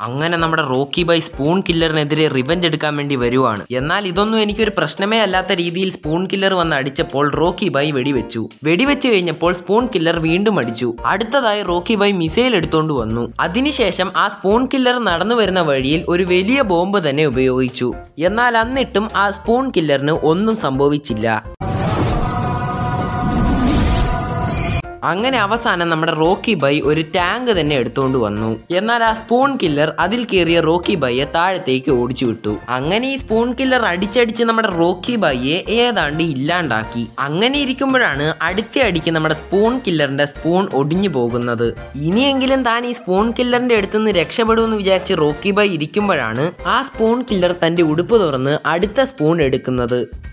അങ്ങനെ നമ്മുടെ റോക്കി ബൈ സ്പൂൺ കില്ലറിനെതിരെ റിവഞ്ച് എടുക്കാൻ വേണ്ടി വരുവാണ് എന്നാൽ ഇതൊന്നും എനിക്കൊരു പ്രശ്നമേ അല്ലാത്ത രീതിയിൽ സ്പൂൺ കില്ലർ വന്ന് അടിച്ചപ്പോൾ റോക്കി ബൈ വെടിവെച്ചു വെടിവെച്ച് കഴിഞ്ഞപ്പോൾ സ്പൂൺ കില്ലർ വീണ്ടും അടിച്ചു അടുത്തതായി റോക്കി ബൈ മിസൈൽ എടുത്തോണ്ട് വന്നു അതിനുശേഷം ആ സ്പൂൺ കില്ലർ നടന്നു വരുന്ന വഴിയിൽ ഒരു വലിയ ബോംബ് തന്നെ ഉപയോഗിച്ചു എന്നാൽ എന്നിട്ടും ആ സ്പൂൺ കില്ലറിന് ഒന്നും സംഭവിച്ചില്ല അങ്ങനെ അവസാനം നമ്മുടെ റോക്കി ബൈ ഒരു ടാങ്ക് തന്നെ എടുത്തുകൊണ്ട് വന്നു എന്നാൽ ആ സ്പൂൺ കില്ലർ അതിൽ കയറിയ റോക്കി ബൈയെ താഴത്തേക്ക് ഓടിച്ചു വിട്ടു അങ്ങനെ ഈ സ്പൂൺ കില്ലർ അടിച്ചടിച്ച് നമ്മുടെ റോക്കി ബൈയെ ഏതാണ്ട് ഇല്ലാണ്ടാക്കി അങ്ങനെ ഇരിക്കുമ്പോഴാണ് അടുത്ത അടിക്ക് നമ്മുടെ സ്പൂൺ കില്ലറിന്റെ സ്പൂൺ ഒടിഞ്ഞു പോകുന്നത് ഇനിയെങ്കിലും താൻ ഈ സ്പൂൺ കില്ലറിന്റെ അടുത്തുനിന്ന് രക്ഷപ്പെടുമെന്ന് വിചാരിച്ച് റോക്കി ബൈ ഇരിക്കുമ്പോഴാണ് ആ സ്പൂൺ കില്ലർ തന്റെ ഉടുപ്പ് തുറന്ന് അടുത്ത സ്പൂൺ എടുക്കുന്നത്